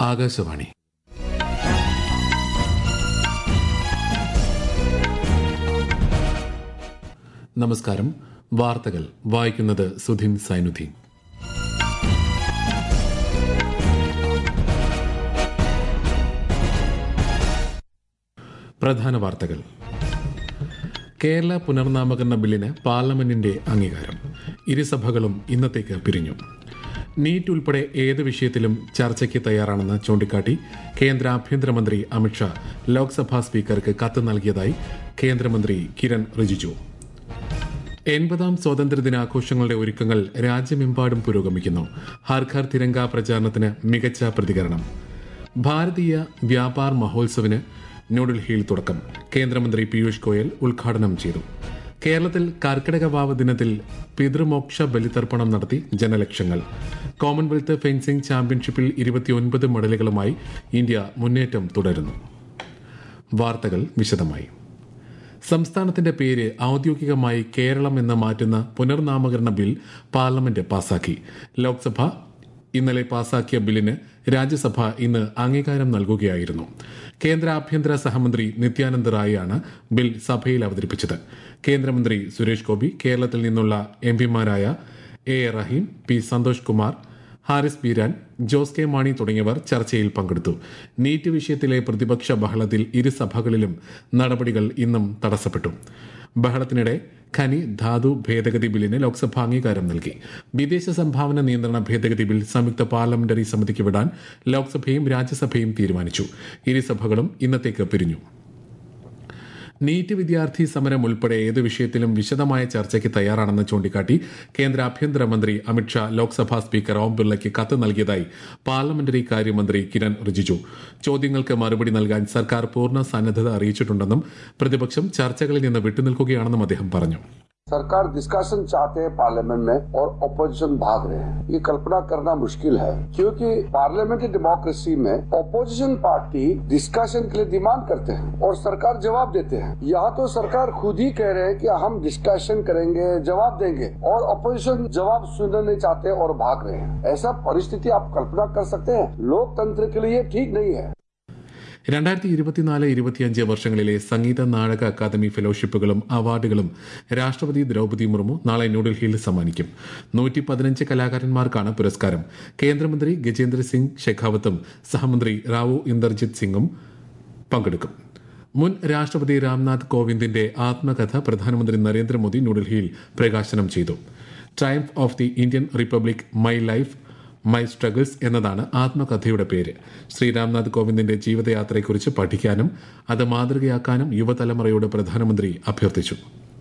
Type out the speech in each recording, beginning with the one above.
ആകാശവാണി നമസ്കാരം വാർത്തകൾ വായിക്കുന്നത് സുധിൻ സൈനുദ്ദീൻ പ്രധാന വാർത്തകൾ കേരള പുനർനാമകരണ ബില്ലിന് പാർലമെന്റിന്റെ അംഗീകാരം ഇരുസഭകളും ഇന്നത്തേക്ക് പിരിഞ്ഞു നീറ്റ് ഉൾപ്പെടെ ഏത് വിഷയത്തിലും ചർച്ചയ്ക്ക് തയ്യാറാണെന്ന് ചൂണ്ടിക്കാട്ടി കേന്ദ്ര ആഭ്യന്തരമന്ത്രി അമിത്ഷാ ലോക്സഭാ സ്പീക്കർക്ക് കത്ത് നൽകിയതായി കേന്ദ്രമന്ത്രി കിരൺ റിജിജു എൺപതാം സ്വാതന്ത്ര്യദിനാഘോഷങ്ങളുടെ ഒരുക്കങ്ങൾ രാജ്യമെമ്പാടും പുരോഗമിക്കുന്നു ഹർ ഘർ തിരങ്ക പ്രചാരണത്തിന് മികച്ച പ്രതികരണം ഭാരതീയ വ്യാപാർ മഹോത്സവിന് ന്യൂഡൽഹിയിൽ തുടക്കം കേന്ദ്രമന്ത്രി പീയൂഷ് ഗോയൽ ഉദ്ഘാടനം ചെയ്തു കേരളത്തിൽ കർക്കിടക വാവ് ദിനത്തിൽ പിതൃമോക്ഷ ബലിതർപ്പണം നടത്തി ജനലക്ഷങ്ങൾ കോമൺവെൽത്ത് ഫെൻസിംഗ് ചാമ്പ്യൻഷിപ്പിൽ ഇരുപത്തിയൊൻപത് മെഡലുകളുമായി ഇന്ത്യ മുന്നേറ്റം തുടരുന്നു വാർത്തകൾ വിശദമായി സംസ്ഥാനത്തിന്റെ പേര് ഔദ്യോഗികമായി കേരളം എന്ന് മാറ്റുന്ന പുനർനാമകരണ ബിൽ പാർലമെന്റ് പാസാക്കി ലോക്സഭ ഇന്നലെ പാസാക്കിയ ബില്ലിന് രാജ്യസഭ ഇന്ന് അംഗീകാരം നൽകുകയായിരുന്നു കേന്ദ്ര ആഭ്യന്തര സഹമന്ത്രി നിത്യാനന്ദ റായിയാണ് ബിൽ സഭയിൽ അവതരിപ്പിച്ചത് കേന്ദ്രമന്ത്രി സുരേഷ് ഗോപി കേരളത്തിൽ നിന്നുള്ള എം പിമാരായ A A Rahim P Santhosh Kumar Haris Beeran Jose K Mani തുടങ്ങിയവർ ചർച്ചയിൽ പങ്കെടുത്തു നീറ്റ് വിഷയത്തിലെ പ്രതിപക്ഷ ബഹളത്തിൽ ഇരുസഭകളിലും നടപടികൾ ഇന്നും തടസ്സപ്പെട്ടു ബഹളത്തിനിടെ ഖനി ധാതു ഭേദഗതി ബില്ലിന് ലോക്സഭ അംഗീകാരം നൽകി വിദേശ സംഭാവന നിയന്ത്രണ ഭേദഗതി ബിൽ സംയുക്ത പാർലമെന്ററി സമിതിക്ക് വിടാൻ ലോക്സഭയും രാജ്യസഭയും തീരുമാനിച്ചു ഇരുസഭകളും ഇന്നത്തേക്ക് പിരിഞ്ഞു നീറ്റ് വിദ്യാർത്ഥി സമരം ഉൾപ്പെടെ ഏത് വിഷയത്തിലും വിശദമായ ചർച്ചയ്ക്ക് തയ്യാറാണെന്ന് ചൂണ്ടിക്കാട്ടി കേന്ദ്ര ആഭ്യന്തരമന്ത്രി അമിത്ഷാ ലോക്സഭാ സ്പീക്കർ ഓം ബിർളയ്ക്ക് കത്ത് നൽകിയതായി പാർലമെന്ററി കാര്യമന്ത്രി കിരൺ റിജിജു ചോദ്യങ്ങൾക്ക് മറുപടി നൽകാൻ സർക്കാർ പൂർണ്ണ സന്നദ്ധത അറിയിച്ചിട്ടുണ്ടെന്നും പ്രതിപക്ഷം ചർച്ചകളിൽ നിന്ന് വിട്ടുനിൽക്കുകയാണെന്നും അദ്ദേഹം പറഞ്ഞു सरकार डिस्कशन चाहते हैं पार्लियामेंट में और ऑपोजिशन भाग रहे हैं ये कल्पना करना मुश्किल है क्योंकि पार्लियामेंट्री डेमोक्रेसी में ऑपोजिशन पार्टी डिस्कशन के लिए डिमांड करते हैं और सरकार जवाब देते हैं यहाँ तो सरकार खुद ही कह रहे हैं कि हम डिस्कशन करेंगे जवाब देंगे और ऑपोजिशन जवाब सुनना नहीं चाहते और भाग रहे हैं ऐसा परिस्थिति आप कल्पना कर सकते हैं लोकतंत्र के लिए ठीक नहीं है രണ്ടായിരത്തി ഇരുപത്തിനാല് ഇരുപത്തിയഞ്ച് വർഷങ്ങളിലെ സംഗീത നാടക അക്കാദമി ഫെലോഷിപ്പുകളും അവാർഡുകളും രാഷ്ട്രപതി ദ്രൌപദി മുർമു നാളെ ന്യൂഡൽഹിയിൽ സമ്മാനിക്കും നൂറ്റി പതിനഞ്ച് കലാകാരന്മാർക്കാണ് പുരസ്കാരം കേന്ദ്രമന്ത്രി ഗജേന്ദ്ര സിംഗ് ഷെഖാവത്തും സഹമന്ത്രി റാവു ഇന്ദർജിത് സിംഗും പങ്കെടുക്കും മുൻ രാഷ്ട്രപതി രാംനാഥ് കോവിന്ദിന്റെ ആത്മകഥ പ്രധാനമന്ത്രി നരേന്ദ്രമോദി ന്യൂഡൽഹിയിൽ പ്രകാശനം ചെയ്തു Triumph of the Indian Republic my life my struggles എന്നതാണ് ആത്മകഥയുടെ പേര് ശ്രീ രാംനാഥ് കോവിന്ദിന്റെ ജീവിതയാത്രയെക്കുറിച്ച് പഠിക്കാനും അത് മാതൃകയാക്കാനും യുവതലമുറയോട് പ്രധാനമന്ത്രി അഭ്യർത്ഥിച്ചു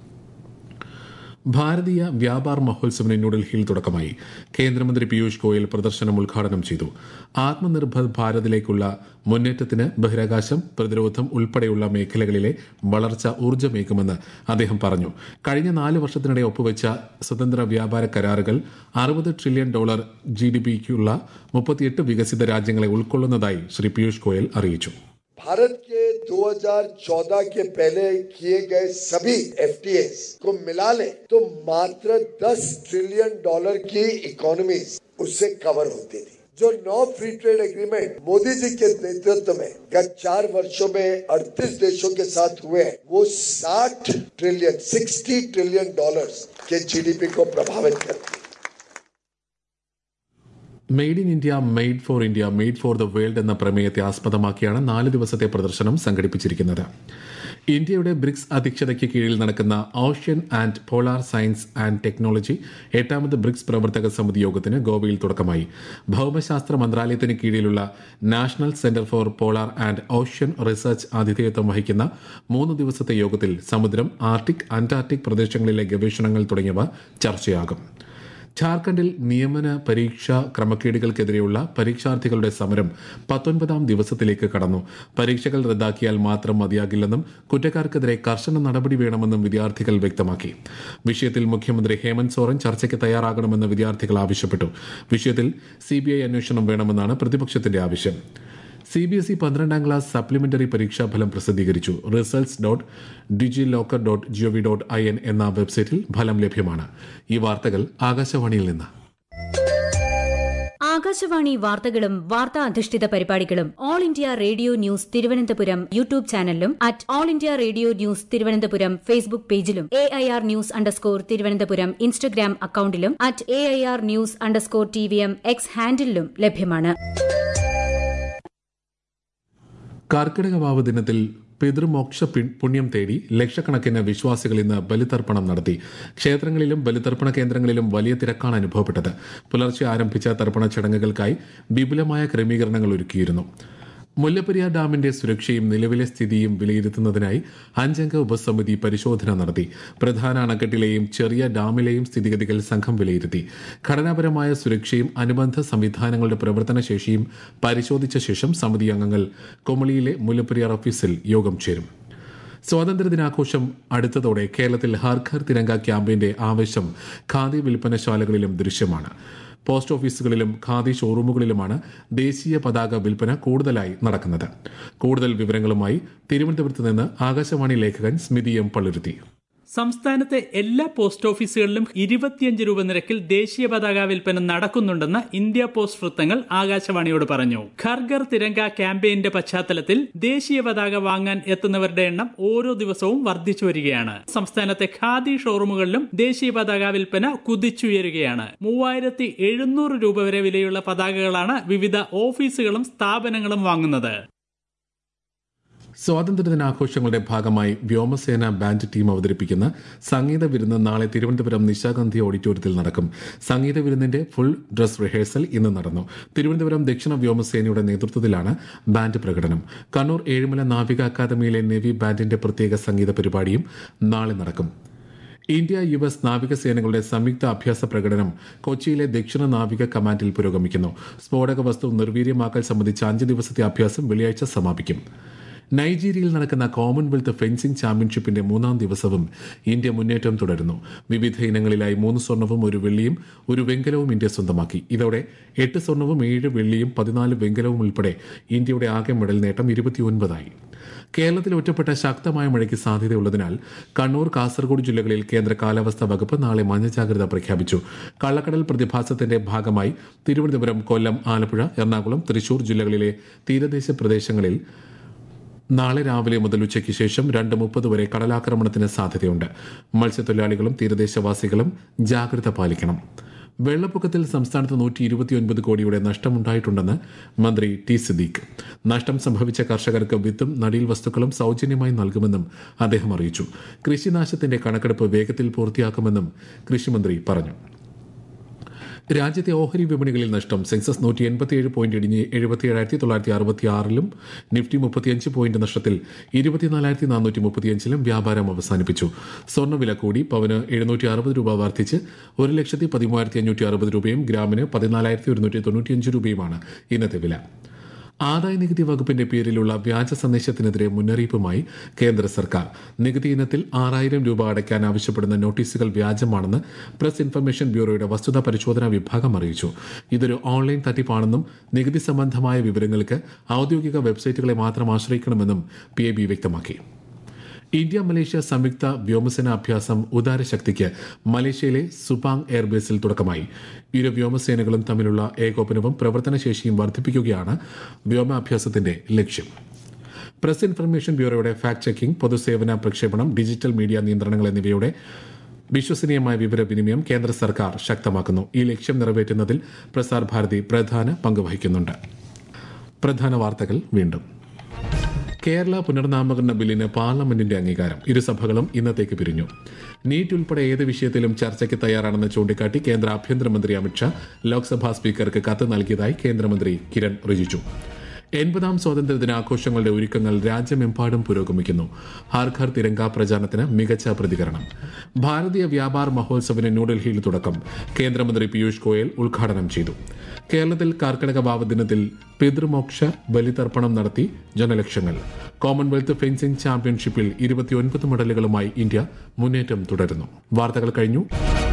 ഭാരതീയ വ്യാപാർ മഹോത്സവിന് ന്യൂഡൽഹിയിൽ തുടക്കമായി കേന്ദ്രമന്ത്രി പീയൂഷ് ഗോയൽ പ്രദർശനം ഉദ്ഘാടനം ചെയ്തു ആത്മനിർഭർ ഭാരതിലേക്കുള്ള മുന്നേറ്റത്തിന് ബഹിരാകാശം പ്രതിരോധം ഉൾപ്പെടെയുള്ള മേഖലകളിലെ വളർച്ച ഊർജ്ജമേകുമെന്ന് അദ്ദേഹം പറഞ്ഞു കഴിഞ്ഞ നാല് വർഷത്തിനിടെ ഒപ്പുവെച്ച സ്വതന്ത്ര വ്യാപാര കരാറുകൾ അറുപത് ട്രില്യൺ ഡോളർ ജി ഡി പിക്കുള്ള മുപ്പത്തിയെട്ട് വികസിത രാജ്യങ്ങളെ ഉൾക്കൊള്ളുന്നതായി ശ്രീ പീയൂഷ് ഗോയൽ അറിയിച്ചു भारत के 2014 के पहले किए गए सभी एफ को मिला ले तो मात्र 10 ट्रिलियन डॉलर की इकोनॉमी उससे कवर होती थी जो नौ free trade agreement Modi ji के नेतृत्व में गत चार वर्षों में 38 देशों के साथ हुए हैं वो 60 ट्रिलियन 60 ट्रिलियन डॉलर्स के जीडीपी को प्रभावित करती है made in India made for India made for the world എന്ന പ്രമേയത്തെ ആസ്പദമാക്കിയാണ് നാല് ദിവസത്തെ പ്രദർശനം സംഘടിപ്പിച്ചിരിക്കുന്നത് ഇന്ത്യയുടെ ബ്രിക്സ് അധ്യക്ഷതയ്ക്ക് കീഴിൽ നടക്കുന്ന ocean and polar science and technology എട്ടാമത് ബ്രിക്സ് പ്രവർത്തക സമിതി യോഗത്തിന് ഗോവയിൽ തുടക്കമായി ഭൌമശാസ്ത്ര മന്ത്രാലയത്തിന് കീഴിലുള്ള National Centre for Polar and Ocean Research ആതിഥേയത്വം വഹിക്കുന്ന മൂന്ന് ദിവസത്തെ യോഗത്തിൽ സമുദ്രം ആർട്ടിക് അന്റാർട്ടിക് പ്രദേശങ്ങളിലെ ഗവേഷണങ്ങൾ തുടങ്ങിയവ ചർച്ചയാകും ഝാർഖണ്ഡിൽ നിയമന പരീക്ഷാ ക്രമക്കേടുകൾക്കെതിരെയുള്ള പരീക്ഷാർത്ഥികളുടെ സമരം പത്തൊൻപതാം ദിവസത്തിലേക്ക് കടന്നു പരീക്ഷകൾ റദ്ദാക്കിയാൽ മാത്രം മതിയാകില്ലെന്നും കുറ്റക്കാർക്കെതിരെ കർശന നടപടി വേണമെന്നും വിദ്യാർത്ഥികൾ വ്യക്തമാക്കി വിഷയത്തിൽ മുഖ്യമന്ത്രി ഹേമന്ത് സോറൻ ചർച്ചയ്ക്ക് തയ്യാറാകണമെന്ന് വിദ്യാർത്ഥികൾ ആവശ്യപ്പെട്ടു വിഷയത്തിൽ സിബിഐ അന്വേഷണം വേണമെന്നാണ് പ്രതിപക്ഷത്തിന്റെ ആവശ്യം സി ബി എസ് ഇ പന്ത്രണ്ടാം ക്ലാസ് സപ്ലിമെന്ററി പരീക്ഷാഫലം പ്രസിദ്ധീകരിച്ചു results dot digilocker dot G O V dot I N എന്ന വെബ്സൈറ്റിൽ ഫലം ലഭ്യമാണ് ഈ വാർത്തകൾ ആകാശവാണിയിൽ നിന്ന് ആകാശവാണി വാർത്തകളും വാർത്താ അധിഷ്ഠിത പരിപാടികളും All India Radio News Thiruvananthapuram YouTube ചാനലിലും at All India Radio News Thiruvananthapuram Facebook പേജിലും A I R news underscore Thiruvananthapuram Instagram അക്കൌണ്ടിലും at A I R news underscore T V M X ഹാൻഡിലും ലഭ്യമാണ് കർക്കിടക വാവ് ദിനത്തിൽ പിതൃമോക്ഷ പി- പുണ്യം തേടി ലക്ഷക്കണക്കിന് വിശ്വാസികൾ ഇന്ന് ബലിതർപ്പണം നടത്തി ക്ഷേത്രങ്ങളിലും ബലിതർപ്പണ കേന്ദ്രങ്ങളിലും വലിയ തിരക്കാണ് അനുഭവപ്പെട്ടത് പുലർച്ചെ ആരംഭിച്ച തർപ്പണ ചടങ്ങുകൾക്കായി വിപുലമായ ക്രമീകരണങ്ങൾ ഒരുക്കിയിരുന്നു മുല്ലപ്പെരിയാർ ഡാമിന്റെ സുരക്ഷയും നിലവിലെ സ്ഥിതിയും വിലയിരുത്തുന്നതിനായി അഞ്ചംഗ ഉപസമിതി പരിശോധന നടത്തി പ്രധാന അണക്കെട്ടിലെയും ചെറിയ ഡാമിലെയും സ്ഥിതിഗതികൾ സംഘം വിലയിരുത്തി ഘടനാപരമായ സുരക്ഷയും അനുബന്ധ സംവിധാനങ്ങളുടെ പ്രവർത്തനശേഷിയും പരിശോധിച്ച ശേഷം സമിതി അംഗങ്ങൾ കൊമളിയിലെ മുല്ലപ്പെരിയാർ ഓഫീസിൽ യോഗം ചേരും സ്വാതന്ത്ര്യദിനാഘോഷം അടുത്തതോടെ കേരളത്തിൽ ഹർ ഘർ തിരങ്ക ക്യാമ്പയിന്റെ ആവേശം ഖാദി വിൽപ്പനശാലകളിലും ദൃശ്യമാണ് പോസ്റ്റ് ഓഫീസുകളിലും ഖാദി ഷോറൂമുകളിലുമാണ് ദേശീയ പതാക വിൽപ്പന കൂടുതലായി നടക്കുന്നത് കൂടുതൽ വിവരങ്ങളുമായി തിരുവനന്തപുരത്ത് നിന്ന് ആകാശവാണി ലേഖകൻ സ്മിതി എം പള്ളുരുത്തി സംസ്ഥാനത്തെ എല്ലാ പോസ്റ്റ് ഓഫീസുകളിലും ഇരുപത്തിയഞ്ച് രൂപ നിരക്കിൽ ദേശീയ പതാക വിൽപ്പന നടക്കുന്നുണ്ടെന്ന് ഇന്ത്യ പോസ്റ്റ് വൃത്തങ്ങൾ ആകാശവാണിയോട് പറഞ്ഞു ഖർഗർ തിരങ്ക ക്യാമ്പയിന്റെ പശ്ചാത്തലത്തിൽ ദേശീയ പതാക വാങ്ങാൻ എത്തുന്നവരുടെ എണ്ണം ഓരോ ദിവസവും വർദ്ധിച്ചു വരികയാണ് സംസ്ഥാനത്തെ ഖാദി ഷോറൂമുകളിലും ദേശീയ പതാക വിൽപ്പന കുതിച്ചുയരുകയാണ് മൂവായിരത്തി എഴുന്നൂറ് രൂപ വരെ വിലയുള്ള പതാകകളാണ് വിവിധ ഓഫീസുകളും സ്ഥാപനങ്ങളും വാങ്ങുന്നത് സ്വാതന്ത്ര്യദിനാഘോഷങ്ങളുടെ ഭാഗമായി വ്യോമസേന ബാൻഡ് ടീം അവതരിപ്പിക്കുന്ന സംഗീത വിരുന്ന് നാളെ തിരുവനന്തപുരം നിശാഗന്ധി ഓഡിറ്റോറിയത്തിൽ നടക്കും സംഗീത വിരുന്നിന്റെ ഫുൾ ഡ്രസ് റിഹേഴ്സൽ ഇന്ന് നടന്നു തിരുവനന്തപുരം ദക്ഷിണ വ്യോമസേനയുടെ നേതൃത്വത്തിലാണ് ബാൻഡ് പ്രകടനം കണ്ണൂർ ഏഴിമല നാവിക അക്കാദമിയിലെ നേവി ബാൻഡിന്റെ പ്രത്യേക സംഗീത പരിപാടിയും നാളെ നടക്കും ഇന്ത്യ യു എസ് നാവികസേനകളുടെ സംയുക്ത അഭ്യാസ പ്രകടനം കൊച്ചിയിലെ ദക്ഷിണ നാവിക കമാൻഡിൽ പുരോഗമിക്കുന്നു സ്ഫോടക വസ്തു നിർവീര്യമാക്കൽ സംബന്ധിച്ച അഞ്ച് ദിവസത്തെ അഭ്യാസം വെള്ളിയാഴ്ച സമാപിക്കും നൈജീരിയയിൽ നടക്കുന്ന കോമൺവെൽത്ത് ഫെൻസിംഗ് ചാമ്പ്യൻഷിപ്പിന്റെ മൂന്നാം ദിവസവും ഇന്ത്യ മുന്നേറ്റം തുടരുന്നു വിവിധ ഇനങ്ങളിലായി മൂന്ന് സ്വർണവും ഒരു വെള്ളിയും ഒരു വെങ്കലവും ഇന്ത്യ സ്വന്തമാക്കി ഇതോടെ എട്ട് സ്വർണവും ഏഴ് വെള്ളിയും പതിനാല് വെങ്കലവും ഉൾപ്പെടെ ഇന്ത്യയുടെ ആകെ മെഡൽ നേട്ടം ഇരുപത്തിയൊൻപതായി കേരളത്തിൽ ഒറ്റപ്പെട്ട ശക്തമായ മഴയ്ക്ക് സാധ്യതയുള്ളതിനാൽ കണ്ണൂർ കാസർഗോഡ് ജില്ലകളിൽ കേന്ദ്ര കാലാവസ്ഥാ വകുപ്പ് നാളെ മഞ്ഞ ജാഗ്രത പ്രഖ്യാപിച്ചു കള്ളക്കടൽ പ്രതിഭാസത്തിന്റെ ഭാഗമായി തിരുവനന്തപുരം കൊല്ലം ആലപ്പുഴ എറണാകുളം തൃശൂർ ജില്ലകളിലെ തീരദേശ പ്രദേശങ്ങളിൽ നാളെ രാവിലെ മുതൽ ഉച്ചയ്ക്ക് ശേഷം രണ്ട് മുപ്പത് വരെ കടലാക്രമണത്തിന് സാധ്യതയുണ്ട് മത്സ്യത്തൊഴിലാളികളും തീരദേശവാസികളും ജാഗ്രത പാലിക്കണം വെള്ളപ്പൊക്കത്തിൽ സംസ്ഥാനത്ത് നൂറ്റി ഇരുപത്തിയൊൻപത് കോടിയുടെ നഷ്ടമുണ്ടായിട്ടുണ്ടെന്ന് മന്ത്രി ടി സിദ്ദീഖ് നഷ്ടം സംഭവിച്ച കർഷകർക്ക് വിത്തും നടീൽ വസ്തുക്കളും സൗജന്യമായി നൽകുമെന്നും അദ്ദേഹം അറിയിച്ചു കൃഷിനാശത്തിന്റെ കണക്കെടുപ്പ് വേഗത്തിൽ പൂർത്തിയാക്കുമെന്നും കൃഷിമന്ത്രി പറഞ്ഞു രാജ്യത്തെ ഓഹരി വിപണികളിൽ നഷ്ടം സെൻസസ് നൂറ്റി എൺപത്തിയേഴ് പോയിന്റ് ഇടിഞ്ഞ് എഴുപത്തിയേഴായിരത്തി തൊള്ളായിരത്തി അറുപത്തി ആറിലും നിഫ്റ്റി മുപ്പത്തിയഞ്ച് പോയിന്റ് നഷ്ടത്തിൽ ഇരുപത്തിനാലായിരത്തി നാനൂറ്റി മുപ്പത്തിയഞ്ചിലും വ്യാപാരം അവസാനിപ്പിച്ചു സ്വർണ്ണവില കൂടി പവന് എഴുന്നൂറ്റി അറുപത് രൂപ വർദ്ധിച്ച് ഒരു ലക്ഷത്തി പതിമൂവായിരത്തി അഞ്ഞൂറ്റി അറുപത് രൂപയും ഗ്രാമിന് പതിനാലായിരത്തി ഒരുന്നൂറ്റി തൊണ്ണൂറ്റിയഞ്ച് രൂപയുമാണ് ഇന്നത്തെ വില ആദായ നികുതി വകുപ്പിന്റെ പേരിലുള്ള വ്യാജ സന്ദേശത്തിനെതിരെ മുന്നറിയിപ്പുമായി കേന്ദ്ര സർക്കാർ നികുതി ഇനത്തിൽ ആറായിരം രൂപ അടയ്ക്കാൻ ആവശ്യപ്പെടുന്ന നോട്ടീസുകൾ വ്യാജമാണെന്ന് പ്രസ് ഇൻഫർമേഷൻ ബ്യൂറോയുടെ വസ്തുതാ പരിശോധനാ വിഭാഗം അറിയിച്ചു ഇതൊരു ഓൺലൈൻ തട്ടിപ്പാണെന്നും നികുതി സംബന്ധമായ വിവരങ്ങൾക്ക് ഔദ്യോഗിക വെബ്സൈറ്റുകളെ മാത്രം ആശ്രയിക്കണമെന്നും പി എ ബി വ്യക്തമാക്കി ഇന്ത്യ മലേഷ്യ സംയുക്ത വ്യോമസേന അഭ്യാസം ഉദാരശക്തിക്ക് മലേഷ്യയിലെ സുപാങ് എയർബേസിൽ തുടക്കമായി ഇരു വ്യോമസേനകളും തമ്മിലുള്ള ഏകോപനവും പ്രവർത്തനശേഷിയും വർദ്ധിപ്പിക്കുകയാണ് വ്യോമാഭ്യാസത്തിന്റെ ലക്ഷ്യം പ്രസ് ഇൻഫർമേഷൻ ബ്യൂറോയുടെ ഫാക്ട് ചെക്കിംഗ് പൊതുസേവന പ്രക്ഷേപണം ഡിജിറ്റൽ മീഡിയ നിയന്ത്രണങ്ങൾ എന്നിവയുടെ വിശ്വസനീയമായ വിവരവിനിമയം കേന്ദ്ര സർക്കാർ ശക്തമാക്കുന്നു ഈ ലക്ഷ്യം നിറവേറ്റുന്നതിൽ പ്രസാർ ഭാരതി പ്രധാന പങ്ക് വഹിക്കുന്നുണ്ട് പ്രധാന വാർത്തകൾ വീണ്ടും കേരള പുനർനാമകരണ ബില്ലിന് പാർലമെന്റിന്റെ അംഗീകാരം ഇരുസഭകളും ഇന്നത്തേക്ക് പിരിഞ്ഞു നീറ്റ് ഉൾപ്പെടെ ഏത് വിഷയത്തിലും ചർച്ചയ്ക്ക് തയ്യാറാണെന്ന് ചൂണ്ടിക്കാട്ടി കേന്ദ്ര ആഭ്യന്തരമന്ത്രി അമിത്ഷാ ലോക്സഭാ സ്പീക്കർക്ക് കത്ത് നൽകിയതായി കേന്ദ്രമന്ത്രി കിരൺ റിജിജു എൺപതാം സ്വാതന്ത്ര്യ ദിനാഘോഷങ്ങളുടെ ഒരുക്കങ്ങൾ രാജ്യമെമ്പാടും പുരോഗമിക്കുന്നു ഹർ ഘർ തിരങ്ക പ്രചാരണത്തിന് മികച്ച പ്രതികരണം ഭാരതീയ വ്യാപാർ മഹോത്സവിന് ന്യൂഡൽഹിയിൽ തുടക്കം കേന്ദ്രമന്ത്രി പീയൂഷ് ഗോയൽ ഉദ്ഘാടനം ചെയ്തു കേരളത്തിൽ കർക്കിടക വാവ് ദിനത്തിൽ പിതൃമോക്ഷ ബലിതർപ്പണം നടത്തി ജനലക്ഷങ്ങൾ കോമൺവെൽത്ത് ഫെൻസിംഗ് ചാമ്പ്യൻഷിപ്പിൽ ഇരുപത്തിയൊൻപത് മെഡലുകളുമായി ഇന്ത്യ മുന്നേറ്റം തുടരുന്നു വാർത്തകൾ കഴിഞ്ഞു